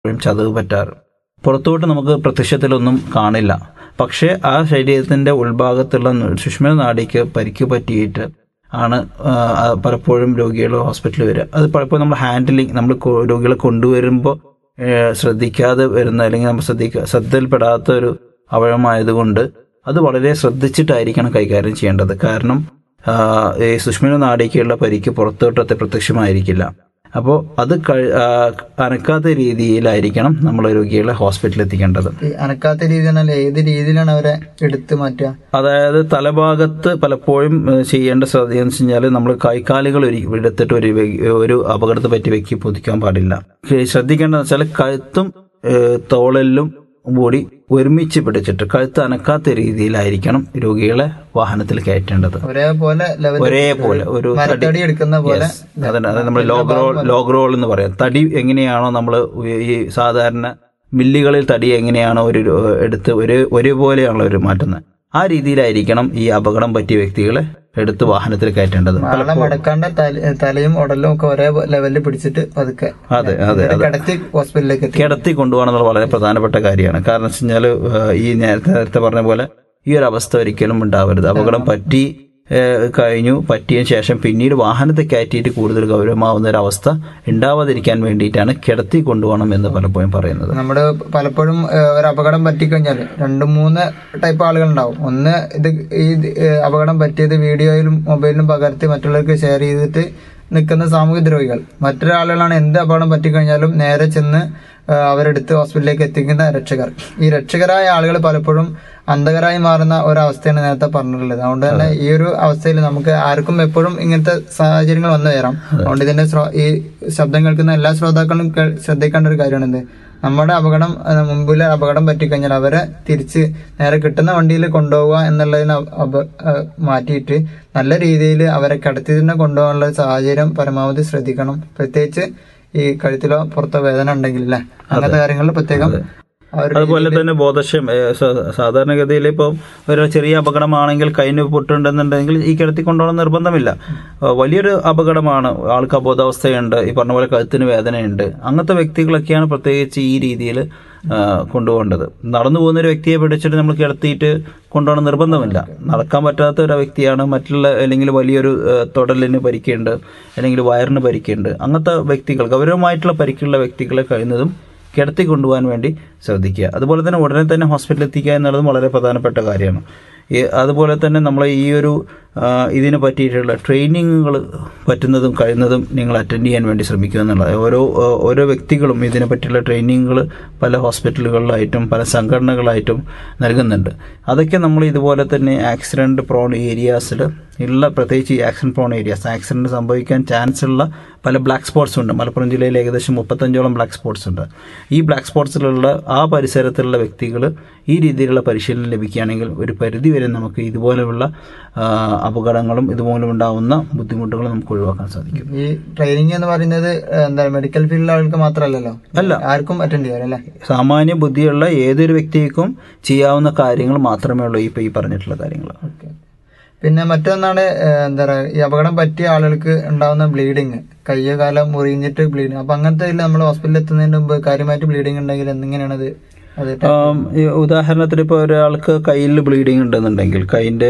ചതവ് പറ്റാറ് പുറത്തോട്ട് നമുക്ക് പ്രത്യക്ഷത്തിലൊന്നും കാണില്ല പക്ഷേ ആ ശരീരത്തിന്റെ ഉൾഭാഗത്തുള്ള സുഷ്മ നാഡിക്ക് പരിക്ക് പറ്റിയിട്ട് ആണ് ആ, ആ, പലപ്പോഴും രോഗികൾ ഹോസ്പിറ്റലിൽ വരിക അത് പലപ്പോഴും നമ്മൾ ഹാൻഡിലിങ് നമ്മൾ കൊ- രോഗികളെ കൊണ്ടുവരുമ്പോൾ ശ്രദ്ധിക്കാതെ വരുന്ന അല്ലെങ്കിൽ നമ്മൾ ശ്രദ്ധിക്ക ശ്രദ്ധയിൽപ്പെടാത്ത ഒരു അവയവമായതുകൊണ്ട് അത് വളരെ ശ്രദ്ധിച്ചിട്ടായിരിക്കണം കൈകാര്യം ചെയ്യേണ്ടത് കാരണം ആ, ഈ സുഷ്മിന നാടിക്കുള്ള പരിക്ക് പുറത്തോട്ടത്തെ പ്രത്യക്ഷമായിരിക്കില്ല അപ്പോൾ അത് കഴി- ആ, അനക്കാത്ത രീതിയിലായിരിക്കണം നമ്മൾ രോഗികളെ ഹോസ്പിറ്റലിൽ എത്തിക്കേണ്ടത് ഈ അനക്കാത്ത രീതി പറഞ്ഞാൽ ഏത് രീതിയിലാണ് അവരെ എടുത്ത് മാറ്റുക അതായത് തലഭാഗത്ത് പലപ്പോഴും ഏഹ്, ചെയ്യേണ്ട ശ്രദ്ധ എന്ന് വെച്ച് കഴിഞ്ഞാൽ നമ്മൾ കൈക്കാലുകൾ ഒരു എടുത്തിട്ട് ഒരു വ്യ- ഒരു അപകടത്തെ പറ്റി വ്യക്തി പൊതിക്കാൻ പാടില്ല ഏഹ്, ശ്രദ്ധിക്കേണ്ടതെന്ന് വെച്ചാൽ കഴുത്തും ഏഹ്, തോളലിലും കൂടി ഒരുമിച്ച് പിടിച്ചിട്ട് കഴുത്ത് അനക്കാത്ത രീതിയിലായിരിക്കണം രോഗികളെ വാഹനത്തിൽ കയറ്റേണ്ടത് ഒരേപോലെ ലെവൽ ഒരേപോലെ ഒരു തടി മരത്തടി എടുക്കുന്ന പോലെ അതന്നെ അത് നമ്മൾ ലോഗ് റോൾ ലോഗ് റോൾ എന്ന് പറയാം തടി എങ്ങനെയാണോ നമ്മൾ ഈ സാധാരണ മില്ലുകളിൽ തടി എങ്ങനെയാണോ ഒരു രോ- എടുത്ത് ഒരു ഒരുപോലെയാണല്ലോ ഒരു മാറ്റുന്നത് ആ രീതിയിലായിരിക്കണം ഈ അപകടം പറ്റിയ വ്യക്തികളെ എടുത്ത് വാഹനത്തിൽ കയറ്റേണ്ടത് ആളെ മടക്കാണ്ട് തല- തലയും ഉടലും ഒക്കെ ഒരേ ലെവലിൽ പിടിച്ചിട്ട് പതുക്കെ അതെ അതെ അതെ കിടത്തി ഹോസ്പിറ്റലിലേക്ക് എത്തി കിടത്തി കൊണ്ടുപോകണമെന്നുള്ള വളരെ പ്രധാനപ്പെട്ട കാര്യമാണ് കാരണം വെച്ച് കഴിഞ്ഞാൽ ഈ നേരത്തെ നേരത്തെ പറഞ്ഞ പോലെ ഈ ഒരു അവസ്ഥ ഒരിക്കലും ഉണ്ടാവരുത് അപകടം പറ്റി ഏഹ്, കഴിഞ്ഞു പറ്റിയതിനു ശേഷം പിന്നീട് വാഹനത്തെ കയറ്റിയിട്ട് കൂടുതൽ ഗൗരവമാവുന്ന ഒരു അവസ്ഥ ഉണ്ടാവാതിരിക്കാൻ വേണ്ടിയിട്ടാണ് കിടത്തി കൊണ്ടുപോകണം എന്ന് പലപ്പോഴും പറയുന്നത് നമ്മുടെ പലപ്പോഴും ഏഹ്, ഒരു അപകടം പറ്റിക്കഴിഞ്ഞാൽ രണ്ട് മൂന്ന് ടൈപ്പ് ആളുകൾ ഉണ്ടാവും ഒന്ന് ഇത് ഈ ഏഹ്, അപകടം പറ്റിയത് വീഡിയോയിലും മൊബൈലിലും പകർത്തി മറ്റുള്ളവർക്ക് ഷെയർ ചെയ്തിട്ട് നിൽക്കുന്ന സാമൂഹ്യ ദ്രോഹികൾ മറ്റൊരാളുകളാണ് എന്ത് അപകടം പറ്റിക്കഴിഞ്ഞാലും നേരെ ചെന്ന് ഏഹ്, അവരെടുത്ത് ഹോസ്പിറ്റലിലേക്ക് എത്തിക്കുന്ന രക്ഷകർ ഈ രക്ഷകരായ ആളുകൾ പലപ്പോഴും അന്ധകരായി മാറുന്ന ഒരവസ്ഥയാണ് നേരത്തെ പറഞ്ഞിട്ടുള്ളത് അതുകൊണ്ട് തന്നെ ഈ ഒരു അവസ്ഥയിൽ നമുക്ക് ആർക്കും എപ്പോഴും ഇങ്ങനത്തെ സാഹചര്യങ്ങൾ വന്നു വരാം അതുകൊണ്ട് ഇതിന്റെ ശ്രോ- ഈ ശബ്ദം കേൾക്കുന്ന എല്ലാ ശ്രോതാക്കളും കേ- ശ്രദ്ധിക്കേണ്ട ഒരു കാര്യമാണ് എന്ത് നമ്മുടെ അപകടം അഹ് മുമ്പിലെ അപകടം പറ്റിക്കഴിഞ്ഞാൽ അവരെ തിരിച്ച് നേരെ കിട്ടുന്ന വണ്ടിയിൽ കൊണ്ടുപോവുക എന്നുള്ളതിന് അപ- അപ- അഹ് മാറ്റിയിട്ട് നല്ല രീതിയിൽ അവരെ കിടത്തി തന്നെ കൊണ്ടുപോകാനുള്ള സാഹചര്യം പരമാവധി ശ്രദ്ധിക്കണം പ്രത്യേകിച്ച് ഈ കഴുത്തിലോ പുറത്തോ വേദന ഉണ്ടെങ്കിൽ അല്ലേ അങ്ങനത്തെ കാര്യങ്ങളിൽ പ്രത്യേകം ആ ഒരു അതുപോലെ തന്നെ ബോധക്ഷം ഏഹ്, സ- സാധാരണഗതിയിൽ ഇപ്പം ഒരു ചെറിയ അപകടമാണെങ്കിൽ കൈന് പൊട്ടുണ്ടെന്നുണ്ടെങ്കിൽ ഈ കിടത്തി കൊണ്ടുപോകണം നിർബന്ധമില്ല ഏഹ്, വലിയൊരു അപകടമാണ് ആൾക്ക് അബോധാവസ്ഥയുണ്ട് ഈ പറഞ്ഞ പോലെ കഴുത്തിന് വേദനയുണ്ട് അങ്ങനത്തെ വ്യക്തികളൊക്കെയാണ് പ്രത്യേകിച്ച് ഈ രീതിയിൽ കൊണ്ടുപോകേണ്ടത് നടന്നു പോകുന്ന ഒരു വ്യക്തിയെ പിടിച്ചിട്ട് നമ്മൾ കിടത്തിയിട്ട് കൊണ്ടുപോകണം നിർബന്ധമില്ല നടക്കാൻ പറ്റാത്ത ഒരു വ്യക്തിയാണ് മറ്റുള്ള അല്ലെങ്കിൽ വലിയൊരു ഏഹ്, തൊടലിന് പരിക്കുണ്ട് അല്ലെങ്കിൽ വയറിന് പരിക്കുണ്ട് അങ്ങനത്തെ വ്യക്തികൾ ഗൗരവമായിട്ടുള്ള പരിക്കുള്ള വ്യക്തികളെ കഴിയുന്നതും കിടത്തി കൊണ്ടുപോകാൻ വേണ്ടി ശ്രദ്ധിക്കുക അതുപോലെ തന്നെ ഉടനെ തന്നെ ഹോസ്പിറ്റലിൽ എത്തിക്കുക എന്നുള്ളതും വളരെ പ്രധാനപ്പെട്ട കാര്യമാണ് ഈ അതുപോലെ തന്നെ നമ്മൾ ഈ ഒരു ആ, ഇതിന് പറ്റിയിട്ടുള്ള ട്രെയിനിങ്ങുകൾ പറ്റുന്നതും കഴിയുന്നതും നിങ്ങൾ അറ്റൻഡ് ചെയ്യാൻ വേണ്ടി ശ്രമിക്കുക എന്നുള്ളത് ഓരോ ആ, ഓരോ വ്യക്തികളും ഇതിനെ പറ്റിയുള്ള ട്രെയിനിങ്ങുകൾ പല ഹോസ്പിറ്റലുകളിലായിട്ടും പല സംഘടനകളായിട്ടും നൽകുന്നുണ്ട് അതൊക്കെ നമ്മൾ ഇതുപോലെ തന്നെ ആക്സിഡൻറ്റ് പ്രോൺ ഏരിയാസിൽ ഉള്ള പ്രത്യേകിച്ച് ഈ ആക്സിഡൻറ്റ് പ്രോൺ ഏരിയാസ് ആക്സിഡൻറ്റ് സംഭവിക്കാൻ ചാൻസ് ഉള്ള പല ബ്ലാക്ക് സ്പോട്ട്സ് ഉണ്ട് മലപ്പുറം ജില്ലയിൽ ഏകദേശം മുപ്പത്തഞ്ചോളം ബ്ലാക്ക് സ്പോട്ട്സ് ഉണ്ട് ഈ ബ്ലാക്ക് സ്പോട്ട്സിലുള്ള ആ പരിസരത്തുള്ള വ്യക്തികൾ ഈ രീതിയിലുള്ള പരിശീലനം ലഭിക്കുകയാണെങ്കിൽ ഒരു പരിധിവരെ നമുക്ക് ഇതുപോലെയുള്ള ആ, അപകടങ്ങളും ഇതുമൂലം ഉണ്ടാവുന്ന ബുദ്ധിമുട്ടുകളും നമുക്ക് ഒഴിവാക്കാൻ സാധിക്കും ഈ ട്രെയിനിങ് എന്ന് പറയുന്നത് ഏഹ്, എന്താ മെഡിക്കൽ ഫീൽഡിലെ ആൾക്ക് മാത്രമല്ലല്ലോ അല്ല. ആർക്കും അറ്റൻഡ് ചെയ്യാം അല്ലേ സാമാന്യ ബുദ്ധിയുള്ള ഏതൊരു വ്യക്തിക്കും ചെയ്യാവുന്ന കാര്യങ്ങൾ മാത്രമേ ഉള്ളൂ ഇപ്പോൾ ഈ പറഞ്ഞിട്ടുള്ള കാര്യങ്ങൾ ഓക്കെ പിന്നെ മറ്റൊന്നാണ് ഏഹ്, എന്താ പറയാ ഈ അപകടം പറ്റിയ ആളുകൾക്ക് ഉണ്ടാവുന്ന ബ്ലീഡിങ് കയ്യോ കാലം മുറിഞ്ഞിട്ട് ബ്ലീഡിങ് അപ്പൊ അങ്ങനത്തെ നമ്മൾ ഹോസ്പിറ്റലിൽ എത്തുന്നതിന് മുമ്പ് കാര്യമായിട്ട് ബ്ലീഡിങ് ഉണ്ടെങ്കിൽ എന്തെങ്ങനെയാണത് അത് ആം, ഈ ഉദാഹരണത്തിന് ഇപ്പോൾ ഒരാൾക്ക് കയ്യിൽ ബ്ലീഡിങ് ഉണ്ടെന്നുണ്ടെങ്കിൽ കൈയിൻ്റെ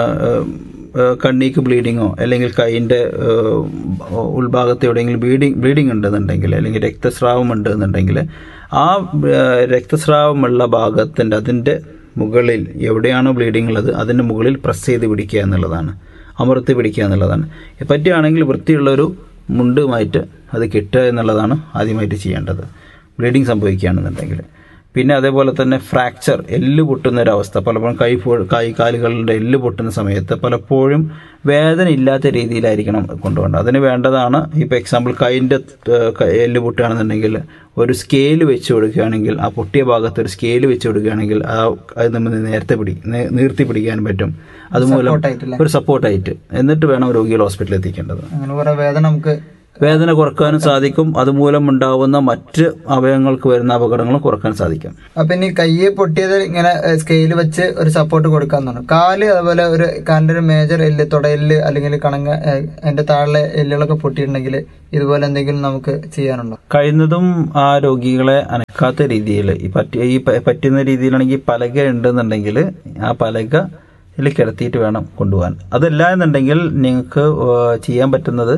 കണ്ണീക്ക് ബ്ലീഡിങ്ങോ അല്ലെങ്കിൽ കൈയിൻ്റെ ഉൾഭാഗത്ത് എവിടെയെങ്കിലും ബ്ലീഡിങ് ബ്ലീഡിങ് ഉണ്ടെന്നുണ്ടെങ്കിൽ അല്ലെങ്കിൽ രക്തസ്രാവം ഉണ്ടെന്നുണ്ടെങ്കിൽ ആ ആ, രക്തസ്രാവമുള്ള ഭാഗത്തിൻ്റെ അതിൻ്റെ മുകളിൽ എവിടെയാണോ ബ്ലീഡിംഗ് ഉള്ളത് അതിൻ്റെ മുകളിൽ പ്രസ് ചെയ്ത് പിടിക്കുക എന്നുള്ളതാണ് അമർത്തി പിടിക്കുക എന്നുള്ളതാണ് പറ്റുകയാണെങ്കിൽ വൃത്തിയുള്ള ഒരു മുണ്ടുമായിട്ട് അത് കിട്ടുക എന്നുള്ളതാണ് ആദ്യമായിട്ട് ചെയ്യേണ്ടത് ബ്ലീഡിങ് സംഭവിക്കുകയാണെന്നുണ്ടെങ്കിൽ പിന്നെ അതേപോലെ തന്നെ ഫ്രാക്ചർ എല്ല് പൊട്ടുന്ന ഒരു അവസ്ഥ പലപ്പോഴും കൈ പോ- കൈ കാലുകളുടെ എല്ല് പൊട്ടുന്ന സമയത്ത് പലപ്പോഴും വേദന ഇല്ലാത്ത രീതിയിലായിരിക്കണം കൊണ്ടുപോകേണ്ടത് അതിന് വേണ്ടതാണ് ഇപ്പോൾ എക്സാമ്പിൾ കൈൻ്റെ എല്ല് പൊട്ടുകയാണെന്നുണ്ടെങ്കിൽ ഒരു സ്കെയിൽ വെച്ച് കൊടുക്കുകയാണെങ്കിൽ ആ പൊട്ടിയ ഭാഗത്ത് ഒരു സ്കെയിൽ വെച്ച് കൊടുക്കുകയാണെങ്കിൽ ആ അത് നമ്മൾ നേരത്തെ പിടി നേ- നീർത്തി പിടിക്കാൻ പറ്റും അതുമൂലം Support ആയിട്ടല്ലേ? ഒരു സപ്പോർട്ടായിട്ട് എന്നിട്ട് വേണം രോഗികൾ ഹോസ്പിറ്റലിൽ എത്തിക്കേണ്ടത് അങ്ങനെ കുറെ വേദന നമുക്ക് വേദന കുറക്കാനും സാധിക്കും അതുമൂലം ഉണ്ടാവുന്ന മറ്റ് അവയവങ്ങൾക്ക് വരുന്ന അപകടങ്ങളും കുറക്കാൻ സാധിക്കും അപ്പൊ ഇനി കയ്യെ പൊട്ടിയത് ഇങ്ങനെ സ്കെയിൽ വെച്ച് ഒരു സപ്പോർട്ട് കൊടുക്കാന്നാണ് കാല് അതുപോലെ ഒരു കാലിന്റെ ഒരു മേജർ എല്ല് തുടയെല്ല് അല്ലെങ്കിൽ കണങ്ങ ഏഹ്, അതിന്റെ താഴെ എല്ലുകളൊക്കെ പൊട്ടിയിട്ടുണ്ടെങ്കിൽ ഇതുപോലെ എന്തെങ്കിലും നമുക്ക് ചെയ്യാനുണ്ടോ കഴിയുന്നതും ആ രോഗികളെ അനക്കാത്ത രീതിയിൽ ഈ പറ്റി ഈ പ- പറ്റുന്ന രീതിയിലാണെങ്കിൽ പലക ഉണ്ടെന്നുണ്ടെങ്കിൽ ആ പലക ഇതിൽ കിടത്തിയിട്ട് വേണം കൊണ്ടുപോകാൻ അതല്ല എന്നുണ്ടെങ്കിൽ നിങ്ങൾക്ക് ഏഹ്, ചെയ്യാൻ പറ്റുന്നത്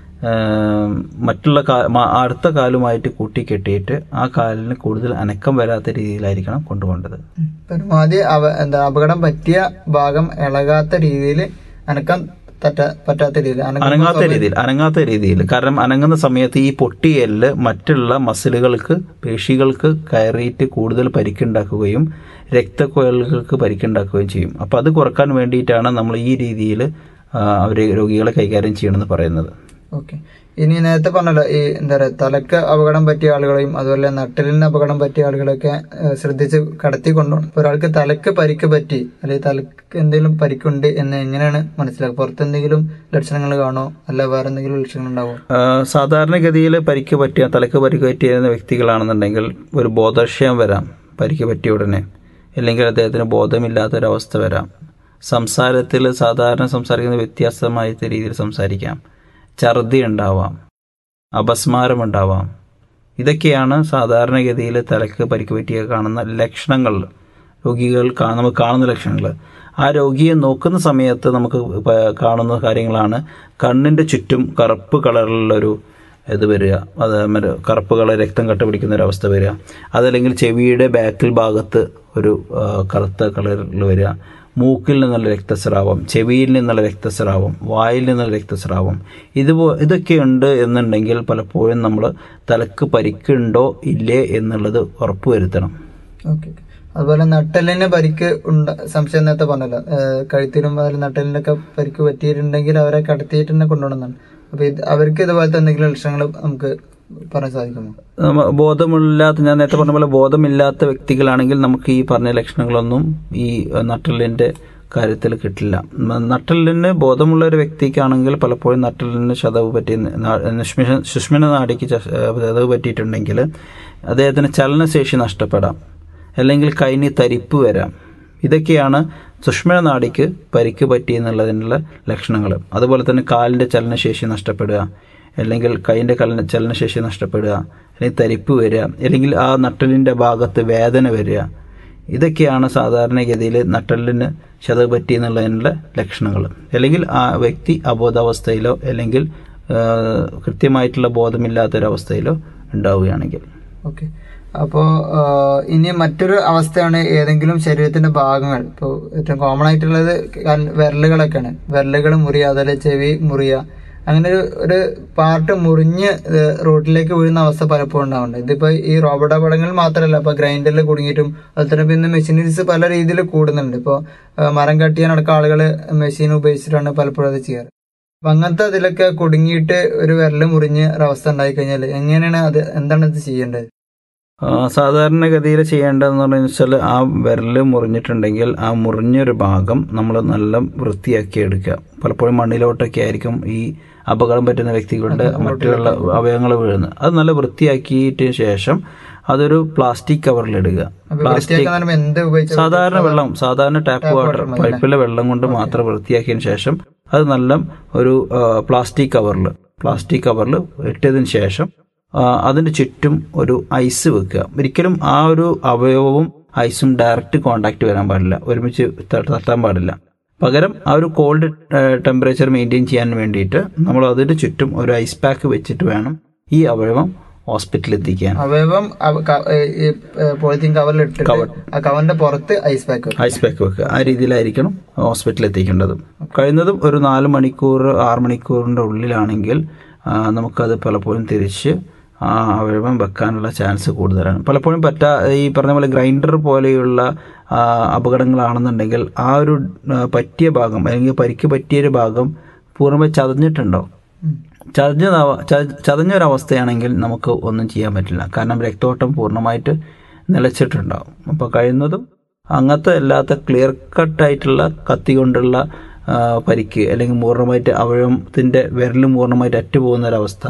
ഏഹ്, മറ്റുള്ള കാ- മ- അടുത്ത കാലുമായിട്ട് കൂട്ടി കെട്ടിയിട്ട് ആ കാലിന് കൂടുതൽ അനക്കം വരാത്ത രീതിയിലായിരിക്കണം കൊണ്ടുപോകേണ്ടത് പരമാവധി അവ എന്താ അപകടം പറ്റിയ ഭാഗം ഇളകാത്ത രീതിയിൽ അനക്കാൻ പറ്റാ പറ്റാത്ത രീതിയിൽ അനങ്ങാത്ത രീതിയിൽ അനങ്ങാത്ത രീതിയിൽ കാരണം അനങ്ങുന്ന സമയത്ത് ഈ പൊട്ടിയെല്ല് മറ്റുള്ള മസിലുകൾക്ക് പേശികൾക്ക് കയറിയിട്ട് കൂടുതൽ പരിക്കുണ്ടാക്കുകയും രക്തക്കുഴലുകൾക്ക് പരിക്കുണ്ടാക്കുകയും ചെയ്യും അപ്പോൾ അത് കുറക്കാൻ വേണ്ടിയിട്ടാണ് നമ്മൾ ഈ രീതിയിൽ അവർ രോഗികളെ കൈകാര്യം ചെയ്യണമെന്ന് പറയുന്നത് ഓക്കെ ഇനി നേരത്തെ പറഞ്ഞല്ലോ ഈ എന്താ പറയുക തലക്ക് അപകടം പറ്റിയ ആളുകളെയും അതുപോലെ നട്ടലിന് അപകടം പറ്റിയ ആളുകളൊക്കെ ഏഹ്, ശ്രദ്ധിച്ച് കടത്തി കൊണ്ടുപോകണം ഇപ്പൊ ഒരാൾക്ക് തലക്ക് പരിക്ക് പറ്റി അല്ലെങ്കിൽ തലക്ക് എന്തെങ്കിലും പരിക്കുണ്ട് എന്ന് എങ്ങനെയാണ് മനസ്സിലാക്കുക പുറത്ത് എന്തെങ്കിലും ലക്ഷണങ്ങൾ കാണോ അല്ല വേറെ എന്തെങ്കിലും ലക്ഷണങ്ങൾ ഉണ്ടാവോ ആ, സാധാരണഗതിയിൽ പരിക്ക് പറ്റിയ തലക്ക് പരിക്ക് പറ്റിയിരുന്ന വ്യക്തികളാണെന്നുണ്ടെങ്കിൽ ഒരു ബോധക്ഷയം വരാം പരിക്ക് പറ്റിയ ഉടനെ അല്ലെങ്കിൽ അദ്ദേഹത്തിന് ബോധമില്ലാത്തൊരവസ്ഥ വരാം സംസാരത്തിൽ സാധാരണ സംസാരിക്കുന്ന വ്യത്യാസമായ രീതിയിൽ സംസാരിക്കാം ഛർദി ഉണ്ടാവാം അപസ്മാരം ഉണ്ടാവാം ഇതൊക്കെയാണ് സാധാരണഗതിയിൽ തലക്ക് പരിക്ക് പറ്റിയ കാണുന്ന ലക്ഷണങ്ങൾ രോഗികൾ കാ- നമുക്ക് കാണുന്ന ലക്ഷണങ്ങൾ ആ രോഗിയെ നോക്കുന്ന സമയത്ത് നമുക്ക് പ- കാണുന്ന കാര്യങ്ങളാണ് കണ്ണിൻ്റെ ചുറ്റും കറുപ്പ് കളറിലുള്ളൊരു ഇത് വരിക അത് മറ്റേ കറുപ്പ് കളർ രക്തം കട്ട പിടിക്കുന്ന ഒരു അവസ്ഥ വരിക അതല്ലെങ്കിൽ ചെവിയുടെ ബാക്കിൽ ഭാഗത്ത് ഒരു ആ, കറുത്ത കളറിൽ വരിക മൂക്കിൽ നിന്നുള്ള രക്തസ്രാവം ചെവിയിൽ നിന്നുള്ള രക്തസ്രാവം വായിൽ നിന്നുള്ള രക്തസ്രാവം ഇതുപോ ഇതൊക്കെയുണ്ട് എന്നുണ്ടെങ്കിൽ പലപ്പോഴും നമ്മൾ തലക്ക് പരിക്കുണ്ടോ ഇല്ലേ എന്നുള്ളത് ഉറപ്പുവരുത്തണം ഓക്കെ അതുപോലെ നട്ടലിന് പരിക്ക് ഉണ്ട സംശയം നേരത്തെ പറഞ്ഞല്ലോ ഏഹ്, കഴുത്തിലും അതിൽ നട്ടലിനൊക്കെ പരിക്ക് പറ്റിയിട്ടുണ്ടെങ്കിൽ അവരെ കടത്തിയിട്ട് തന്നെ കൊണ്ടുപോകണമെന്നാണ് അപ്പൊ ഇത് അവർക്ക് ഇതുപോലത്തെ എന്തെങ്കിലും ലക്ഷണങ്ങൾ നമുക്ക് പറയാൻ സാധിക്കുമോ നമ്മ- ബോധമില്ലാത്ത ഞാൻ നേരത്തെ പറഞ്ഞ പോലെ ബോധമില്ലാത്ത വ്യക്തികളാണെങ്കിൽ നമുക്ക് ഈ പറഞ്ഞ ലക്ഷണങ്ങളൊന്നും ഈ അഹ്, നട്ടെല്ലിന്റെ കാര്യത്തിൽ കിട്ടില്ല മ- നട്ടെല്ലിന് ബോധമുള്ള ഒരു വ്യക്തിക്കാണെങ്കിൽ പലപ്പോഴും നട്ടെല്ലിന് ചതവ് പറ്റി ന- നിഷ്മിഷ സുഷ്മിന നാടിക്ക് ച- ഏഹ് ചതവ് പറ്റിയിട്ടുണ്ടെങ്കിൽ അദ്ദേഹത്തിന് ചലനശേഷി നഷ്ടപ്പെടാം അല്ലെങ്കിൽ കൈന് തരിപ്പ് വരാം ഇതൊക്കെയാണ് സുഷ്മിണ നാടിക്ക് പരിക്ക് പറ്റി എന്നുള്ളതിനുള്ള ലക്ഷണങ്ങൾ അതുപോലെ തന്നെ കാലിൻ്റെ ചലനശേഷി നഷ്ടപ്പെടുക അല്ലെങ്കിൽ കൈൻ്റെ കലന ചലനശേഷി നഷ്ടപ്പെടുക അല്ലെങ്കിൽ തരിപ്പ് വരിക അല്ലെങ്കിൽ ആ നട്ടലിൻ്റെ ഭാഗത്ത് വേദന വരിക ഇതൊക്കെയാണ് സാധാരണഗതിയിൽ നട്ടലിന് ചതവ് പറ്റി എന്നുള്ളതിനുള്ള ലക്ഷണങ്ങൾ അല്ലെങ്കിൽ ആ വ്യക്തി അബോധാവസ്ഥയിലോ അല്ലെങ്കിൽ ആ, കൃത്യമായിട്ടുള്ള ബോധമില്ലാത്തൊരവസ്ഥയിലോ ഉണ്ടാവുകയാണെങ്കിൽ ഓക്കെ അപ്പോ ഇനി മറ്റൊരു അവസ്ഥയാണ് ഏതെങ്കിലും ശരീരത്തിന്റെ ഭാഗങ്ങൾ ഇപ്പോൾ ഏറ്റവും കോമൺ ആയിട്ടുള്ളത് കാൽ- വിരലുകളൊക്കെയാണ് വിരലുകൾ മുറിയ അതുപോലെ ചെവി മുറിയ അങ്ങനെ ഒരു ഒരു പാർട്ട് മുറിഞ്ഞ് ഏഹ് റോഡിലേക്ക് വീഴുന്ന അവസ്ഥ പലപ്പോഴും ഉണ്ടാവുന്നുണ്ട് ഇതിപ്പോ ഈ റോബോട്ട് അപകടങ്ങൾ മാത്രമല്ല ഇപ്പൊ ഗ്രൈൻഡറിൽ കുടുങ്ങിയിട്ടും അതുപോലെ തന്നെ പിന്നെ മെഷീനറീസ് പല രീതിയിൽ കൂടുന്നുണ്ട് ഇപ്പോൾ മരം കട്ടിയാനടക്കം ആളുകൾ മെഷീൻ ഉപയോഗിച്ചിട്ടാണ് പലപ്പോഴും അത് ചെയ്യാറ് അപ്പൊ അങ്ങനത്തെ അതിലൊക്കെ കുടുങ്ങിയിട്ട് ഒരു വിരല് മുറിഞ്ഞ് ഒരവസ്ഥ ഉണ്ടായി കഴിഞ്ഞാൽ എങ്ങനെയാണ് അത് എന്താണ് ഇത് ചെയ്യേണ്ടത് ആ, സാധാരണഗതിയിൽ ചെയ്യേണ്ടതെന്ന് പറഞ്ഞു വെച്ചാൽ ആ വിരൽ മുറിഞ്ഞിട്ടുണ്ടെങ്കിൽ ആ മുറിഞ്ഞൊരു ഭാഗം നമ്മൾ നല്ല വൃത്തിയാക്കി എടുക്കുക പലപ്പോഴും മണ്ണിലോട്ടൊക്കെ ആയിരിക്കും ഈ അപകടം പറ്റുന്ന വ്യക്തികളുടെ മറ്റുള്ള അവയവങ്ങൾ വീഴുന്നത് അത് നല്ല വൃത്തിയാക്കിയതിന് ശേഷം അതൊരു പ്ലാസ്റ്റിക് കവറിലിടുക അപ്പൊ വൃത്തിയാക്കാൻ പറയുമ്പോ എന്ത് ഉപയോഗിച്ച സാധാരണ വെള്ളം സാധാരണ ടാപ്പ് വാട്ടർ പൈപ്പിലെ വെള്ളം കൊണ്ട് മാത്രം വൃത്തിയാക്കിയതിന് ശേഷം അത് നല്ല ഒരു ആ, പ്ലാസ്റ്റിക് കവറിൽ പ്ലാസ്റ്റിക് കവറിൽ ഇട്ടതിന് ശേഷം ആ, അതിന് ചുറ്റും ഒരു ഐസ് വെക്കുക ഒരിക്കലും ആ ഒരു അവയവവും ഐസും ഡയറക്റ്റ് കോണ്ടാക്ട് വരാൻ പാടില്ല ഒരുമിച്ച് ത- തട്ടാൻ പാടില്ല പകരം ആ ഒരു കോൾഡ് ടെമ്പറേച്ചർ മെയിൻറ്റെയിൻ ചെയ്യാൻ വേണ്ടിയിട്ട് നമ്മൾ അതിന് ചുറ്റും ഒരു ഐസ് പാക്ക് വെച്ചിട്ട് വേണം ഈ അവയവം ഹോസ്പിറ്റലിൽ എത്തിക്കാൻ അവയവം അവ- ക- ഏ, ഈ പോളിത്തീൻ കവറിൽ ഇട്ടിട്ട് ആ കവറിന്റെ പുറത്ത് ഐസ് പാക്ക് വെക്കും ഐസ് പാക്ക് വെക്കുക ആ രീതിയിലായിരിക്കണം ഹോസ്പിറ്റലിൽ എത്തിക്കേണ്ടത് കഴിയുന്നതും ഒരു നാല് മണിക്കൂർ ആറ് മണിക്കൂറിൻ്റെ ഉള്ളിലാണെങ്കിൽ ആ, നമുക്കത് പലപ്പോഴും തിരിച്ച് ആ അവയവം വെക്കാനുള്ള ചാൻസ് കൂടുതലാണ് പലപ്പോഴും പറ്റാ ഈ പറഞ്ഞ പോലെ ഗ്രൈൻഡർ പോലെയുള്ള ആ, അപകടങ്ങളാണെന്നുണ്ടെങ്കിൽ ആ ഒരു ആ, പറ്റിയ ഭാഗം അല്ലെങ്കിൽ പരിക്ക് പറ്റിയൊരു ഭാഗം പൂർണ്ണമായി ചതഞ്ഞിട്ടുണ്ടാവും ഉം. ചതഞ്ഞ ചതഞ്ഞൊരവസ്ഥയാണെങ്കിൽ നമുക്ക് ഒന്നും ചെയ്യാൻ പറ്റില്ല കാരണം രക്തോട്ടം പൂർണ്ണമായിട്ട് നിലച്ചിട്ടുണ്ടാവും അപ്പോൾ കഴിയുന്നതും അങ്ങനത്തെ അല്ലാത്ത ക്ലിയർ കട്ടായിട്ടുള്ള കത്തി കൊണ്ടുള്ള ആ, പരിക്ക് അല്ലെങ്കിൽ പൂർണ്ണമായിട്ട് അവയവത്തിൻ്റെ വിരൽ പൂർണ്ണമായിട്ട് അറ്റുപോകുന്ന ഒരവസ്ഥ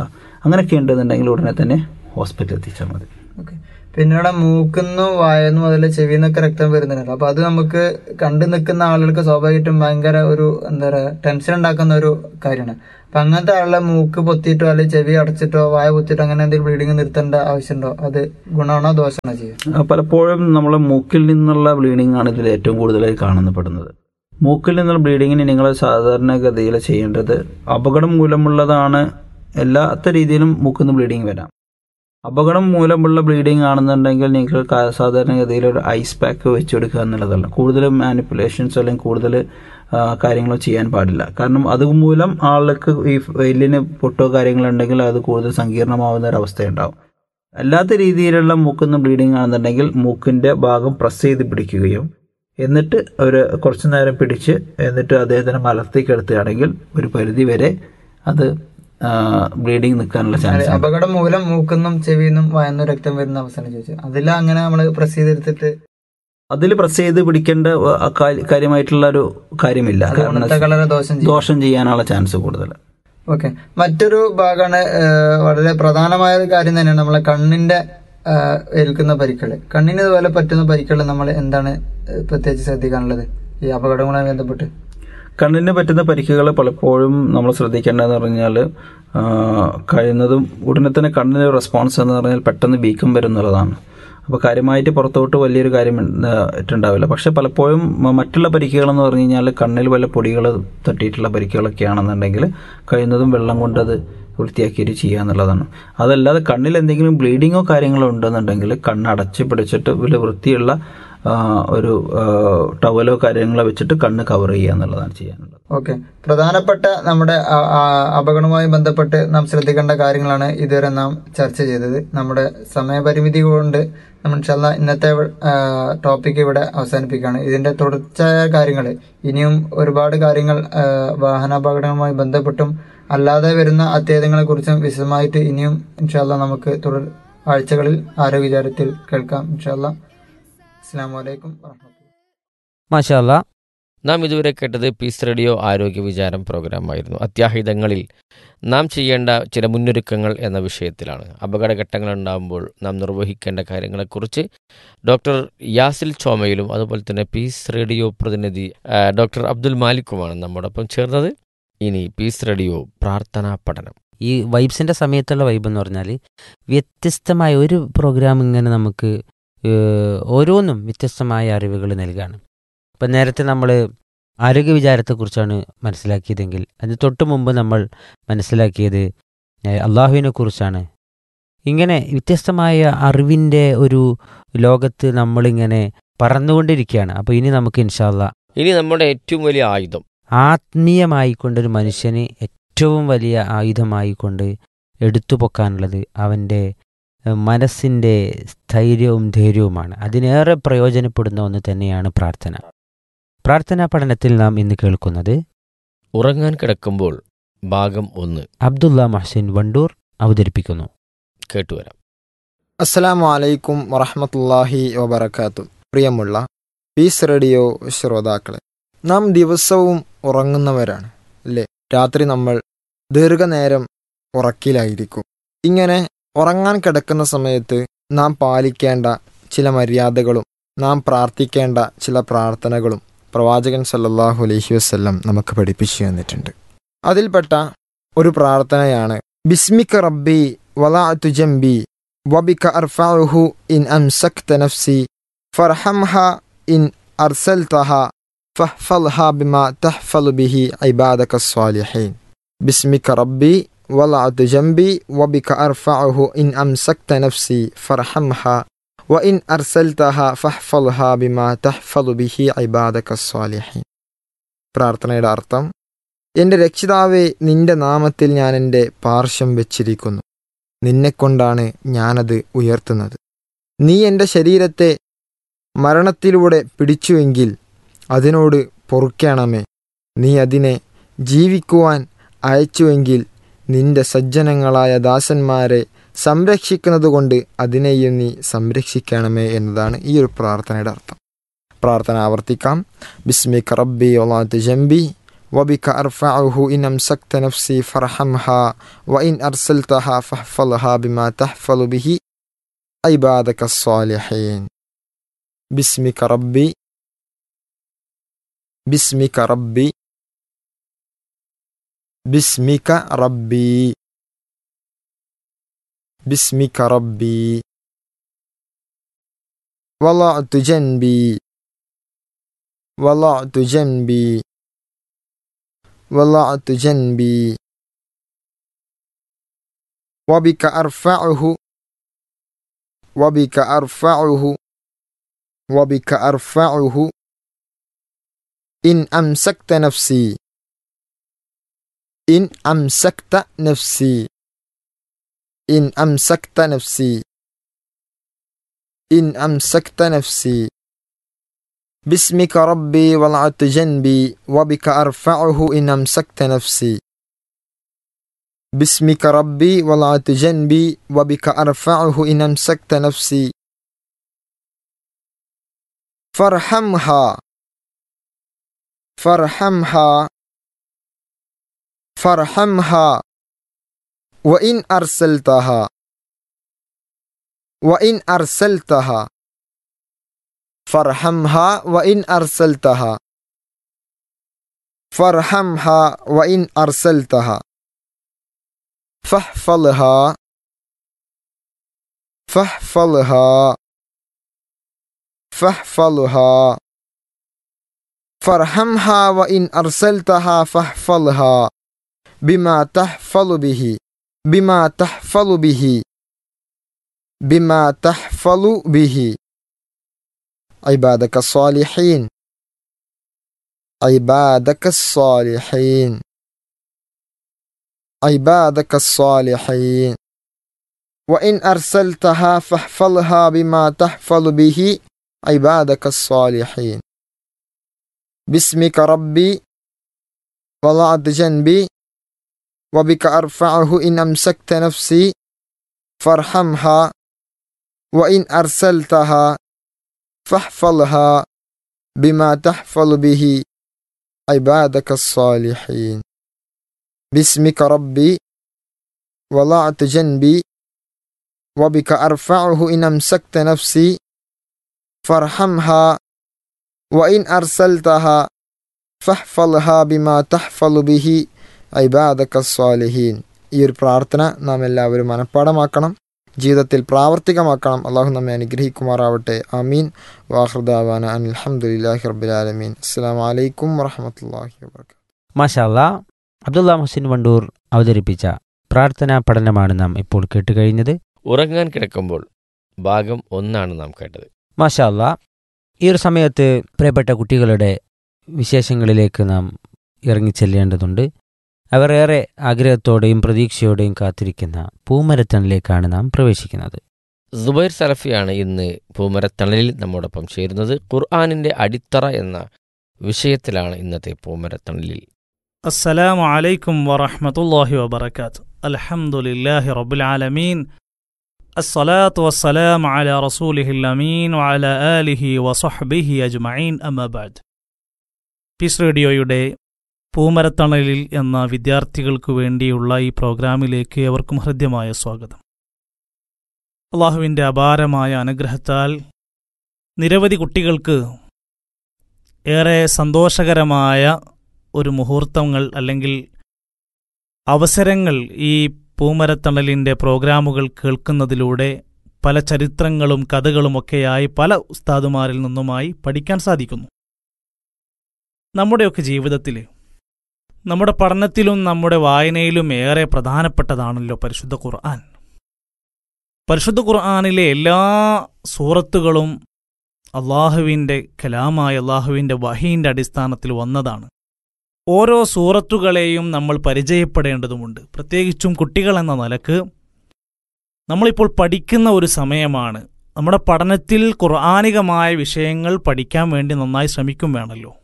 അങ്ങനെയൊക്കെ ഉണ്ടെന്നുണ്ടെങ്കിൽ ഉടനെ തന്നെ ഹോസ്പിറ്റലിൽ എത്തിച്ചാൽ മതി ഓക്കെ പിന്നീട് മൂക്കുന്നും വായന്നു മുതൽ ചെവിന്നൊക്കെ രക്തം വരുന്നുണ്ടല്ലോ അപ്പൊ അത് നമുക്ക് കണ്ടു നിൽക്കുന്ന ആളുകൾക്ക് സ്വാഭാവികമായിട്ടും ഭയങ്കര ഒരു എന്താ പറയാ ടെൻഷൻ ഉണ്ടാക്കുന്ന ഒരു കാര്യമാണ് അപ്പൊ അങ്ങനത്തെ ആളുടെ മൂക്ക് പൊത്തിയിട്ടോ അല്ലെങ്കിൽ ചെവി അടച്ചിട്ടോ വായ പൊത്തിയിട്ടോ അങ്ങനെ എന്തെങ്കിലും ബ്ലീഡിങ് നിർത്തേണ്ട ആവശ്യമുണ്ടോ അത് ഗുണമാണോ ദോഷമാണോ ചെയ്യുക ആ, പലപ്പോഴും നമ്മളെ മൂക്കിൽ നിന്നുള്ള ബ്ലീഡിംഗ് ആണ് ഇതിൽ ഏറ്റവും കൂടുതലായി കാണപ്പെടുന്നത് മൂക്കിൽ നിന്നുള്ള ബ്ലീഡിങ്ങിന് നിങ്ങൾ സാധാരണഗതിയിൽ ചെയ്യേണ്ടത് അപകടം മൂലമുള്ളതാണ് എല്ലാത്ത രീതിയിലും മൂക്കിൽ നിന്ന് ബ്ലീഡിങ് വരാം അപകടം മൂലമുള്ള ബ്ലീഡിംഗ് ആണെന്നുണ്ടെങ്കിൽ നിങ്ങൾ ക- സാധാരണഗതിയിൽ ഒരു ഐസ് പാക്ക് വെച്ച് കൊടുക്കുക എന്നുള്ളതല്ല കൂടുതൽ മാനിപ്പുലേഷൻസ് അല്ലെങ്കിൽ കൂടുതൽ കാര്യങ്ങളോ ചെയ്യാൻ പാടില്ല കാരണം അതുമൂലം ആൾക്ക് ഈ എല്ലിന് പൊട്ടോ കാര്യങ്ങളുണ്ടെങ്കിൽ അത് കൂടുതൽ സങ്കീർണമാവുന്ന ഒരു അവസ്ഥയുണ്ടാവും അല്ലാത്ത രീതിയിലുള്ള മൂക്കുന്ന ബ്ലീഡിംഗ് ആണെന്നുണ്ടെങ്കിൽ മൂക്കിന്റെ ഭാഗം പ്രസ് ചെയ്ത് പിടിക്കുകയും എന്നിട്ട് ഒരു കുറച്ചു നേരം പിടിച്ച് എന്നിട്ട് അദ്ദേഹത്തിനെ മലർത്തി കിടത്തുകയാണെങ്കിൽ ഒരു പരിധി വരെ അത് ബ്ലീഡിങ് നിൽക്കാനുള്ള ചാൻസ് ഉണ്ട് അപകടം മൂലം മൂക്കുന്നും ചെവിന്നും വായന്നും രക്തം വരുന്ന അവസ്ഥയാണ് ചോദിച്ചത് അതിൽ അങ്ങനെ നമ്മൾ പ്രസ് ചെയ്തെടുത്തിട്ട് അതിൽ പ്രസ് ചെയ്ത് പിടിക്കേണ്ട ആ, കാ- കാര്യമായിട്ടുള്ള ഒരു കാര്യമില്ല കാരണം ഗുണത്തെ കളറെ ദോഷം ചെയ്യും ദോഷം ചെയ്യാനുള്ള ചാൻസ് കൂടുതൽ ഓക്കെ മറ്റൊരു ഭാഗമാണ് ഏഹ്, വളരെ പ്രധാനമായ ഒരു കാര്യം തന്നെയാണ് നമ്മളെ കണ്ണിന്റെ ഏഹ്, ഏൽക്കുന്ന പരിക്കള് കണ്ണിന് ഇതുപോലെ പറ്റുന്ന പരിക്കൾ നമ്മൾ എന്താണ് ഏഹ്, പ്രത്യേകിച്ച് ശ്രദ്ധിക്കാനുള്ളത് ഈ അപകടങ്ങളുമായി ബന്ധപ്പെട്ട് കണ്ണിന് പറ്റുന്ന പരിക്കുകൾ പലപ്പോഴും നമ്മൾ ശ്രദ്ധിക്കേണ്ടതെന്ന് പറഞ്ഞാൽ കഴിയുന്നതും ഉടനെ തന്നെ കണ്ണിന് റെസ്പോൺസ് എന്ന് പറഞ്ഞാൽ പെട്ടെന്ന് വീക്കം വരുന്നുള്ളതാണ് അപ്പോൾ കാര്യമായിട്ട് പുറത്തോട്ട് വലിയൊരു കാര്യം ഇട്ടുണ്ടാവില്ല പക്ഷെ പലപ്പോഴും മ- മറ്റുള്ള പരിക്കുകളെന്ന് പറഞ്ഞു കഴിഞ്ഞാൽ കണ്ണിൽ വല്ല പൊടികൾ തട്ടിയിട്ടുള്ള പരിക്കുകളൊക്കെ ആണെന്നുണ്ടെങ്കിൽ കഴിയുന്നതും വെള്ളം കൊണ്ടത് വൃത്തിയാക്കിയിട്ട് ചെയ്യുക എന്നുള്ളതാണ് അതല്ലാതെ കണ്ണിൽ എന്തെങ്കിലും ബ്ലീഡിങ്ങോ കാര്യങ്ങളോ ഉണ്ടെന്നുണ്ടെങ്കിൽ കണ്ണ് അടച്ച് പിടിച്ചിട്ട് വലിയ വൃത്തിയുള്ള ആ, ഒരു ആ, ടവലോ കാര്യങ്ങളോ വെച്ചിട്ട് കണ്ണ് കവർ ചെയ്യുക എന്നുള്ളതാണ് ചെയ്യാനുള്ളത് ഓക്കെ പ്രധാനപ്പെട്ട നമ്മുടെ ആ- ആ- അപകടവുമായി ബന്ധപ്പെട്ട് നാം ശ്രദ്ധിക്കേണ്ട കാര്യങ്ങളാണ് ഇതുവരെ നാം ചർച്ച ചെയ്തത് നമ്മുടെ സമയപരിമിതി കൊണ്ട് നമ്മൾ ഇൻഷാല്ല ഇന്നത്തെ ടോപ്പിക് ഇവിടെ അവസാനിപ്പിക്കുകയാണ് ഇതിന്റെ തുടർച്ചയായ കാര്യങ്ങൾ ഇനിയും ഒരുപാട് കാര്യങ്ങൾ ആ, വാഹനാപകടങ്ങളുമായി ബന്ധപ്പെട്ടും അല്ലാതെ വരുന്ന അത്യാഹിതങ്ങളെ കുറിച്ചും വിശദമായിട്ട് ഇനിയും ഇൻഷാല്ല നമുക്ക് തുടർ ആഴ്ചകളിൽ ആരോഗ്യചാരത്തിൽ കേൾക്കാം ഇൻഷാല്ല അസ്സാം വലൈക്കും വാഹമത്തുള്ള മാഷാല്ല നാം ഇതുവരെ കേട്ടത് പീസ് റേഡിയോ ആരോഗ്യ വിചാരം പ്രോഗ്രാമായിരുന്നു അത്യാഹിതങ്ങളിൽ നാം ചെയ്യേണ്ട ചില മുന്നൊരുക്കങ്ങൾ എന്ന വിഷയത്തിലാണ് അപകടഘട്ടങ്ങൾ ഉണ്ടാകുമ്പോൾ നാം നിർവഹിക്കേണ്ട കാര്യങ്ങളെക്കുറിച്ച് ഡോക്ടർ യാസിൽ ചോമയിലും അതുപോലെ തന്നെ പീസ് റേഡിയോ പ്രതിനിധി ആ, ഡോക്ടർ അബ്ദുൽ മാലിക്കുമാണ് നമ്മോടൊപ്പം ചേർന്നത് ഇനി പീസ് റേഡിയോ പ്രാർത്ഥനാ പഠനം ഈ വൈബ്സിൻ്റെ സമയത്തുള്ള വൈബ് എന്ന് പറഞ്ഞാൽ വ്യത്യസ്തമായ ഒരു പ്രോഗ്രാം ഇങ്ങനെ നമുക്ക് ഏഹ്, ഓരോന്നും വ്യത്യസ്തമായ അറിവുകൾ നൽകുകയാണ് ഇപ്പം നേരത്തെ നമ്മൾ ആരോഗ്യ വിചാരത്തെക്കുറിച്ചാണ് മനസ്സിലാക്കിയതെങ്കിൽ അതിന് തൊട്ട് മുമ്പ് നമ്മൾ മനസ്സിലാക്കിയത് ഏഹ്, അള്ളാഹുവിനെ കുറിച്ചാണ് ഇങ്ങനെ വ്യത്യസ്തമായ അറിവിൻ്റെ ഒരു ലോകത്ത് നമ്മളിങ്ങനെ പറന്നുകൊണ്ടിരിക്കുകയാണ് അപ്പോൾ ഇനി നമുക്ക് ഇൻഷാല്ല ഇനി നമ്മുടെ ഏറ്റവും വലിയ ആയുധം ആത്മീയമായിക്കൊണ്ടൊരു മനുഷ്യന് ഏറ്റവും വലിയ ആയുധമായിക്കൊണ്ട് എടുത്തു പൊക്കാനുള്ളത് അവൻ്റെ ഏഹ്, മനസ്സിൻ്റെ സ്ഥൈര്യവും ധൈര്യവുമാണ് അതിനേറെ പ്രയോജനപ്പെടുന്ന ഒന്ന് തന്നെയാണ് പ്രാർത്ഥന പ്രാർത്ഥനാ പഠനത്തിൽ നാം ഇന്ന് കേൾക്കുന്നത് ഉറങ്ങാൻ കിടക്കുമ്പോൾ ഭാഗം ഒന്ന് അബ്ദുള്ള മഹ്സിൻ വണ്ടൂർ അവതരിപ്പിക്കുന്നു കേട്ടുവരാം അസ്സലാമു അലൈക്കും വറഹമത്തല്ലാഹി വബർക്കാത്തു പ്രിയമുള്ള പീസ് റേഡിയോ ശ്രോതാക്കളെ നാം ദിവസവും ഉറങ്ങുന്നവരാണ് അല്ലേ രാത്രി നമ്മൾ ദീർഘനേരം ഉറക്കിലായിരിക്കും ഇങ്ങനെ ഉറങ്ങാൻ കിടക്കുന്ന സമയത്ത് നാം പാലിക്കേണ്ട ചില മര്യാദകളും നാം പ്രാർത്ഥിക്കേണ്ട ചില പ്രാർത്ഥനകളും പ്രവാചകൻ സല്ലല്ലാഹു അലൈഹി വസല്ലം നമുക്ക് പഠിപ്പിച്ചു തന്നിട്ടുണ്ട് അതിൽപ്പെട്ട ഒരു പ്രാർത്ഥനയാണ് ബിസ്മിക റബ്ബി വലാഅതു ജംബി وبك أرفعه إن أمسكت نفسي فارحمها إن أرسلتها فاحفظها بما تحفظ به عبادك الصالحين باسمك ربي وضعت جنبي وبك أرفعه إن أمسكت نفسي فارحمها وإن أرسلتها فاحفظها بما تحفظ به عبادك الصالحين പ്രാർത്ഥനയുടെ അർത്ഥം എൻ്റെ രക്ഷിതാവെ നിന്റെ നാമത്തിൽ ഞാൻ എൻ്റെ പാർശ്വം വെച്ചിരിക്കുന്നു നിന്നെക്കൊണ്ടാണ് ഞാനത് ഉയർത്തുന്നത് നീ എൻ്റെ ശരീരത്തെ മരണത്തിലൂടെ പിടിച്ചുവെങ്കിൽ അതിനോട് പൊറുക്കണമേ നീ അതിനെ ജീവിക്കുവാൻ അയച്ചുവെങ്കിൽ നിന്റെ സജ്ജനങ്ങളായ ദാസന്മാരെ സംരക്ഷിക്കുന്നതുകൊണ്ട് അതിനെയും നീ സംരക്ഷിക്കണമേ എന്നതാണ് ഈ ഒരു പ്രാർത്ഥനയുടെ അർത്ഥം പ്രാർത്ഥന ആവർത്തിക്കാം ബിസ്മിക് റബ്ബി ഒലാത്ത് ജംബി وبك أرفعه إن أمسكت نفسي فارحمها وإن أرسلتها فاحفظها بما تحفظ به عبادك الصالحين باسمك ربي باسمك ربي باسمك ربي باسمك ربي وضعت جنبي وضعت جنبي وضعت جنبي وبك أرفعه وبك أرفعه وبك أرفعه إن أمسكت نفسي إن أمسكت نفسي إن أمسكت نفسي إن أمسكت نفسي باسمك ربي وضعت جنبي وبك أرفعه إن أمسكت نفسي باسمك ربي وضعت جنبي وبك أرفعه إن أمسكت نفسي فارحمها فارحمها فارحمها وإن أرسلتها وإن أرسلتها فارحمها وإن أرسلتها فارحمها وإن أرسلتها فاحفظها فاحفظها فاحفظها فارحمها وإن أرسلتها فاحفظها بما تحفظ به بما تحفظ به بما تحفظ به عبادك الصالحين عبادك الصالحين عبادك الصالحين وإن أرسلتها فاحفظها بما تحفظ به عبادك الصالحين باسمك ربي وضعت جنبي وبك أرفعه إن أمسكت نفسي فارحمها وإن أرسلتها فاحفظها بما تحفظ به عبادك الصالحين باسمك ربي وضعت جنبي وبك أرفعه إن أمسكت نفسي فارحمها وإن أرسلتها فاحفظها بما تحفظ به عبادك الصالحين ഈ ഒരു പ്രാർത്ഥന നാം എല്ലാവരും മനഃപ്പാടമാക്കണം ജീവിതത്തിൽ പ്രാവർത്തികമാക്കണം അള്ളാഹു നമ്മെ അനുഗ്രഹിക്കുമാറാവട്ടെ ആമീൻ വാഹൃദാവാന അലഹമുല്ലാഹി റബ്ബുലാലമീൻ അസ്സാം വലൈക്കും വറഹമത്തല്ലാഹി വാബർക്കാത്തു മാഷാല്ല അബ്ദുള്ള മുഹസിൻ വണ്ടൂർ അവതരിപ്പിച്ച പ്രാർത്ഥനാ പഠനമാണ് നാം ഇപ്പോൾ കേട്ടുകഴിഞ്ഞത് ഉറങ്ങാൻ കിടക്കുമ്പോൾ ഭാഗം ഒന്നാണ് നാം കേട്ടത് മാഷാല്ല ഈ ഒരു സമയത്ത് പ്രിയപ്പെട്ട കുട്ടികളുടെ വിശേഷങ്ങളിലേക്ക് നാം ഇറങ്ങിച്ചെല്ലേണ്ടതുണ്ട് അവർ ഏറെ ആഗ്രഹത്തോടെയും പ്രതീക്ഷയോടെയും കാത്തിരിക്കുന്ന പൂമരത്തണിലേക്കാണ് നാം പ്രവേശിക്കുന്നത് സുബൈർ സലഫിയാണ് ഇന്ന് പൂമരത്തണലിൽ നമ്മോടൊപ്പം ചേരുന്നത് ഖുർആാനിന്റെ അടിത്തറ എന്ന വിഷയത്തിലാണ് ഇന്നത്തെ പൂമരത്തണലിൽ السلام عليكم ورحمة الله وبركاته الحمد لله رب العالمين الصلاة والسلام على رسوله الأمين وعلى آله وصحبه أجمعين أما بعد പീസ് റേഡിയോയുടെ പൂമരത്തണലിൽ എന്ന വിദ്യാർത്ഥികൾക്ക് വേണ്ടിയുള്ള ഈ പ്രോഗ്രാമിലേക്ക് എവർക്കും ഹൃദ്യമായ സ്വാഗതം അള്ളാഹുവിൻ്റെ അപാരമായ അനുഗ്രഹത്താൽ നിരവധി കുട്ടികൾക്ക് ഏറെ സന്തോഷകരമായ ഒരു മുഹൂർത്തങ്ങൾ അല്ലെങ്കിൽ അവസരങ്ങൾ ഈ പൂമരത്തണലിൻ്റെ പ്രോഗ്രാമുകൾ കേൾക്കുന്നതിലൂടെ പല ചരിത്രങ്ങളും കഥകളുമൊക്കെയായി പല ഉസ്താദുമാരിൽ നിന്നുമായി പഠിക്കാൻ സാധിക്കുന്നു നമ്മുടെയൊക്കെ ജീവിതത്തിൽ നമ്മുടെ പഠനത്തിലും നമ്മുടെ വായനയിലും ഏറെ പ്രധാനപ്പെട്ടതാണല്ലോ പരിശുദ്ധ ഖുർആൻ പരിശുദ്ധ ഖുർആനിലെ എല്ലാ സൂറത്തുകളും അള്ളാഹുവിൻ്റെ കലാമായ അള്ളാഹുവിൻ്റെ വഹീൻ്റെ അടിസ്ഥാനത്തിൽ വന്നതാണ് ഓരോ സൂറത്തുകളെയും നമ്മൾ പരിചയപ്പെടേണ്ടതുമുണ്ട് പ്രത്യേകിച്ചും കുട്ടികൾ എന്ന നിലക്ക് നമ്മളിപ്പോൾ പഠിക്കുന്ന ഒരു സമയമാണ് നമ്മുടെ പഠനത്തിൽ ഖുർആാനികമായ വിഷയങ്ങൾ പഠിക്കാൻ വേണ്ടി നന്നായി ശ്രമിക്കും വേണമല്ലോ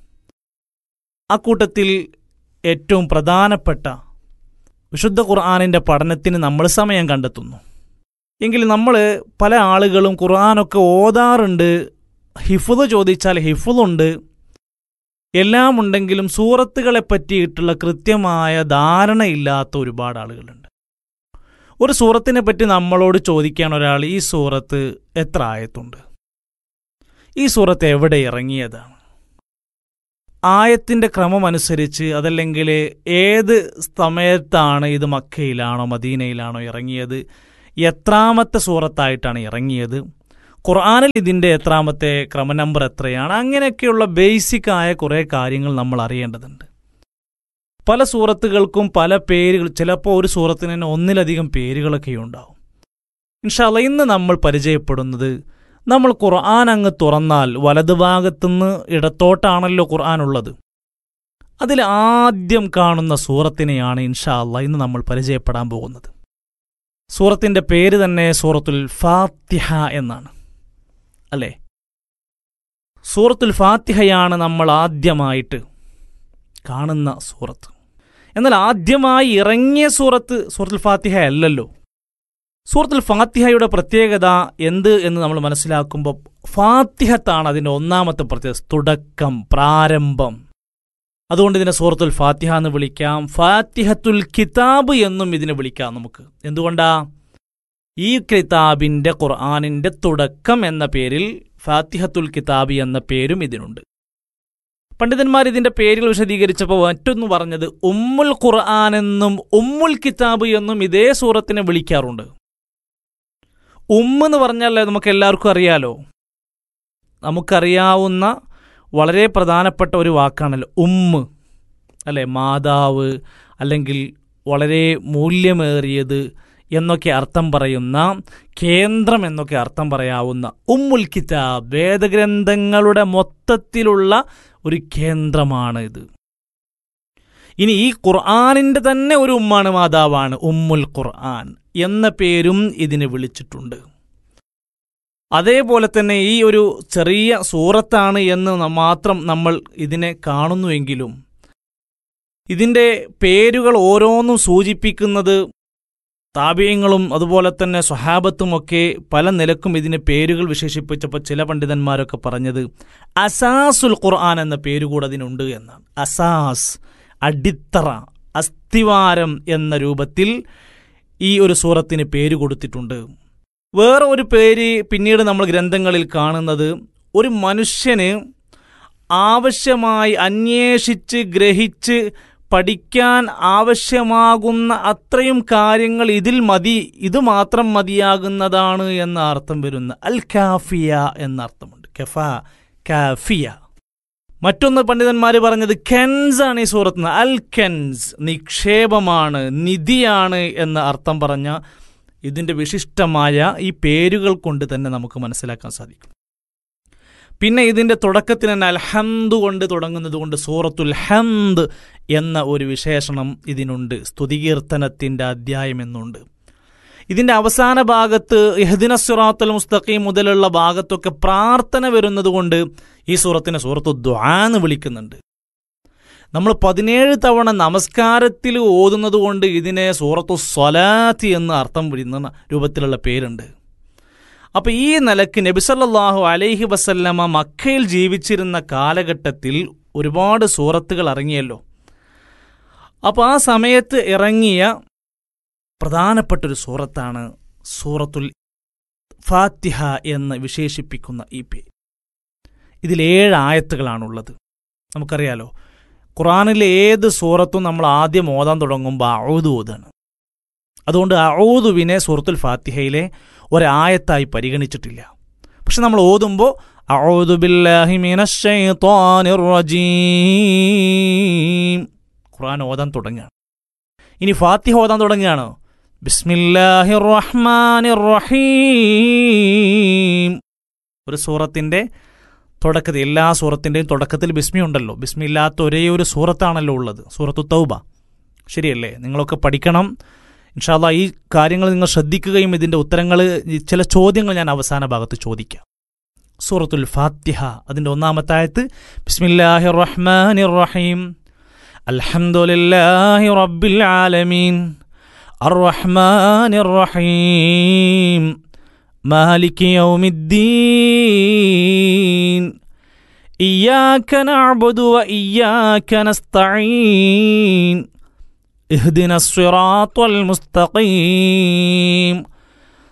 ആ കൂട്ടത്തിൽ ഏറ്റവും പ്രധാനപ്പെട്ട വിശുദ്ധ ഖുർആാനിൻ്റെ പഠനത്തിന് നമ്മൾ സമയം കണ്ടെത്തുന്നു എങ്കിൽ നമ്മൾ പല ആളുകളും ഖുർആാനൊക്കെ ഓതാറുണ്ട് ഹിഫുദ് ചോദിച്ചാൽ ഹിഫുദുണ്ട് എല്ലാം ഉണ്ടെങ്കിലും സൂറത്തുകളെ പറ്റിയിട്ടുള്ള കൃത്യമായ ധാരണയില്ലാത്ത ഒരുപാട് ആളുകളുണ്ട് ഒരു സൂറത്തിനെ പറ്റി നമ്മളോട് ചോദിക്കാൻ ഒരാൾ ഈ സൂറത്ത് എത്ര ആയത്തുണ്ട് ഈ സൂറത്ത് എവിടെ ഇറങ്ങിയതാണ് ആയത്തിന്റെ ക്രമം അനുസരിച്ച് അതല്ലെങ്കിൽ ഏത് സമയത്താണ് ഇത് മക്കയിലാണോ മദീനയിലാണോ ഇറങ്ങിയത് എത്രാമത്തെ സൂറത്തായിട്ടാണ് ഇറങ്ങിയത് ഖുർആാനിൽ ഇതിൻ്റെ എത്രാമത്തെ ക്രമ നമ്പർ എത്രയാണ് അങ്ങനെയൊക്കെയുള്ള ബേസിക് ആയ കുറേ കാര്യങ്ങൾ നമ്മൾ അറിയേണ്ടതുണ്ട് പല സൂറത്തുകൾക്കും പല പേരുകൾ ചിലപ്പോൾ ഒരു സൂറത്തിന് തന്നെ ഒന്നിലധികം പേരുകളൊക്കെ ഉണ്ടാവും ഇൻഷാല്ല ഇന്ന് നമ്മൾ പരിചയപ്പെടുന്നത് നമ്മൾ ഖുർആൻ അങ്ങ് തുറന്നാൽ വലതുഭാഗത്തുനിന്ന് ഇടത്തോട്ടാണല്ലോ ഖുർആൻ ഉള്ളത് അതിൽ ആദ്യം കാണുന്ന സൂറത്തിനെയാണ് ഇൻഷാ അല്ല ഇന്ന് നമ്മൾ പരിചയപ്പെടാൻ പോകുന്നത് സൂറത്തിന്റെ പേര് തന്നെ സൂറത്തുൽ ഫാത്തിഹ എന്നാണ് അല്ലേ സൂറത്തുൽ ഫാത്തിഹയാണ് നമ്മൾ ആദ്യമായിട്ട് കാണുന്ന സൂറത്ത് എന്നാൽ ആദ്യമായി ഇറങ്ങിയ സൂറത്ത് സൂറത്തുൽ ഫാത്തിഹ അല്ലല്ലോ സൂറത്തുൽ ഫാത്തിഹയുടെ പ്രത്യേകത എന്ത് എന്ന് നമ്മൾ മനസ്സിലാക്കുമ്പോൾ ഫാത്തിഹത്താണ് അതിൻ്റെ ഒന്നാമത്തെ പ്രത്യേകത തുടക്കം പ്രാരംഭം അതുകൊണ്ട് ഇതിനെ സൂറത്തുൽ ഫാത്തിഹ എന്ന് വിളിക്കാം ഫാത്തിഹത്തുൽ കിതാബ് എന്നും ഇതിനെ വിളിക്കാം നമുക്ക് എന്തുകൊണ്ടാ ഈ കിതാബിന്റെ ഖുർആാനിന്റെ തുടക്കം എന്ന പേരിൽ ഫാത്തിഹത്തുൽ കിതാബി എന്ന പേരും ഇതിനുണ്ട് പണ്ഡിതന്മാർ ഇതിന്റെ പേരുകൾ വിശദീകരിച്ചപ്പോൾ മറ്റൊന്ന് പറഞ്ഞത് ഉമ്മുൽ ഖുർആൻ എന്നും ഉമ്മുൽ കിതാബ് എന്നും ഇതേ സൂറത്തിനെ വിളിക്കാറുണ്ട് ഉമ്മ എന്ന് പറഞ്ഞാൽ നമുക്ക് എല്ലാവർക്കും അറിയാലോ നമുക്കറിയാവുന്ന വളരെ പ്രധാനപ്പെട്ട ഒരു വാക്കാണല്ലോ ഉമ്മ് അല്ലെ മാതാവ് അല്ലെങ്കിൽ വളരെ മൂല്യമേറിയത് എന്നൊക്കെ അർത്ഥം പറയുന്ന കേന്ദ്രം എന്നൊക്കെ അർത്ഥം പറയാവുന്ന ഉമ്മുൽ കിതാബ് വേദഗ്രന്ഥങ്ങളുടെ മൊത്തത്തിലുള്ള ഒരു കേന്ദ്രമാണ് ഇത് ഇനി ഈ ഖുർആാനിന്റെ തന്നെ ഒരു ഉമ്മാണ് മാതാവാണ് ഉമ്മുൽ ഖുർആൻ എന്ന പേരും ഇതിന് വിളിച്ചിട്ടുണ്ട് അതേപോലെ തന്നെ ഈ ഒരു ചെറിയ സൂറത്താണ് എന്ന് ന- മാത്രം നമ്മൾ ഇതിനെ കാണുന്നുവെങ്കിലും ഇതിന്റെ പേരുകൾ ഓരോന്നും സൂചിപ്പിക്കുന്നത് താപീയങ്ങളും അതുപോലെ തന്നെ സ്വഹാബത്തുമൊക്കെ പല നിലക്കും ഇതിന് പേരുകൾ വിശേഷിപ്പിച്ചപ്പോൾ ചില പണ്ഡിതന്മാരൊക്കെ പറഞ്ഞത് അസാസുൽ ഖുർആൻ എന്ന പേര് കൂടെ അതിനുണ്ട് എന്നാണ് അസാസ് അടിത്തറ അസ്ഥിവാരം എന്ന രൂപത്തിൽ ഈ ഒരു സൂറത്തിന് പേര് കൊടുത്തിട്ടുണ്ട് വേറെ ഒരു പേര് പിന്നീട് നമ്മൾ ഗ്രന്ഥങ്ങളിൽ കാണുന്നത് ഒരു മനുഷ്യന് ആവശ്യമായി അന്വേഷിച്ച് ഗ്രഹിച്ച് പഠിക്കാൻ ആവശ്യമാകുന്ന അത്രയും കാര്യങ്ങൾ ഇതിൽ മതി ഇത് മാത്രം മതിയാകുന്നതാണ് എന്ന അർത്ഥം വരുന്ന അൽ കാഫിയ എന്ന അർത്ഥമുണ്ട് കഫ കാഫിയ മറ്റൊന്ന് പണ്ഡിതന്മാർ പറഞ്ഞത് കെൻസ് ആണ് ഈ സൂറത്ത് അൽ കെൻസ് നിക്ഷേപമാണ് നിധിയാണ് എന്ന അർത്ഥം പറഞ്ഞ ഇതിന്റെ വിശിഷ്ടമായ ഈ പേരുകൾ കൊണ്ട് തന്നെ നമുക്ക് മനസ്സിലാക്കാൻ സാധിക്കും പിന്നെ ഇതിന്റെ തുടക്കത്തിൽ തന്നെ അൽഹന്ത് കൊണ്ട് തുടങ്ങുന്നത് കൊണ്ട് സൂറത്തുൽ ഹന്ത് എന്ന ഒരു വിശേഷണം ഇതിനുണ്ട് സ്തുതികീർത്തനത്തിന്റെ അധ്യായം എന്നുണ്ട് ഇതിന്റെ അവസാന ഭാഗത്ത് ഇഹ്ദിന സിറാത്തുൽ മുസ്തഖീം മുതലുള്ള ഭാഗത്തൊക്കെ പ്രാർത്ഥന വരുന്നത് കൊണ്ട് ഈ സൂറത്തിനെ സൂറത്തു ദ്വാ എന്ന് വിളിക്കുന്നുണ്ട് നമ്മൾ പതിനേഴ് തവണ നമസ്കാരത്തിൽ ഓതുന്നത് കൊണ്ട് ഇതിനെ സൂറത്തു സ്വലാത്തി എന്ന് അർത്ഥം വരുന്ന രൂപത്തിലുള്ള പേരുണ്ട് അപ്പൊ ഈ നിലക്ക് നബിസല്ലാഹു അലൈഹി വസല്ലമ മക്കയിൽ ജീവിച്ചിരുന്ന കാലഘട്ടത്തിൽ ഒരുപാട് സൂറത്തുകൾ ഇറങ്ങിയല്ലോ അപ്പൊ ആ സമയത്ത് ഇറങ്ങിയ പ്രധാനപ്പെട്ടൊരു സൂറത്താണ് സൂറത്തുൽ ഫാത്തിഹ എന്ന് വിശേഷിപ്പിക്കുന്ന ഈ പേര് ഇതിൽ ഏഴ് ആയത്തുകളാണുള്ളത് നമുക്കറിയാലോ ഖുറാനിലെ ഏത് സൂറത്തും നമ്മൾ ആദ്യം ഓതാൻ തുടങ്ങുമ്പോൾ അഴുതു ഓതാണ് അതുകൊണ്ട് അഊദുവിനെ സൂറത്തുൽ ഫാത്തിഹയിലെ ഒരായത്തായി പരിഗണിച്ചിട്ടില്ല പക്ഷെ നമ്മൾ ഓതുമ്പോൾ അഊദു ബില്ലാഹി മിനശ് ശൈത്വാനിർ റജീം ഖുർആൻ ഓതാൻ തുടങ്ങുകയാണ് ഇനി ഫാത്തിഹ ഓതാൻ തുടങ്ങുകയാണ് ബിസ്മില്ലാഹിർ റഹ്മാനിർ റഹീം ഒരു സൂറത്തിന്റെ തുടക്കത്തിൽ എല്ലാ സൂറത്തിന്റെയും തുടക്കത്തിൽ ബിസ്മി ഉണ്ടല്ലോ ബിസ്മി ഇല്ലാത്ത ഒരേ ഒരു സൂറത്താണല്ലോ ഉള്ളത് സൂറത്തു തൗബ ശരിയല്ലേ നിങ്ങളൊക്കെ പഠിക്കണം ഇൻഷാല്ല ഈ കാര്യങ്ങൾ നിങ്ങൾ ശ്രദ്ധിക്കുകയും ഇതിന്റെ ഉത്തരങ്ങൾ ഈ ചില ചോദ്യങ്ങൾ ഞാൻ അവസാന ഭാഗത്ത് ചോദിക്കാം സൂറത്തുൽ ഫാത്തിഹ അതിന്റെ ഒന്നാമത്തെ ആയത്ത് ബിസ്മില്ലാഹിർ റഹ്മാനിർ റഹീം അൽഹംദുലില്ലാഹി റബ്ബിൽ ആലമീൻ അർറഹ്മാനിർ റഹീം മാലിക് യൗമിദ്ദീൻ إياك نعبد وإياك نستعين اهدنا الصراط المستقيم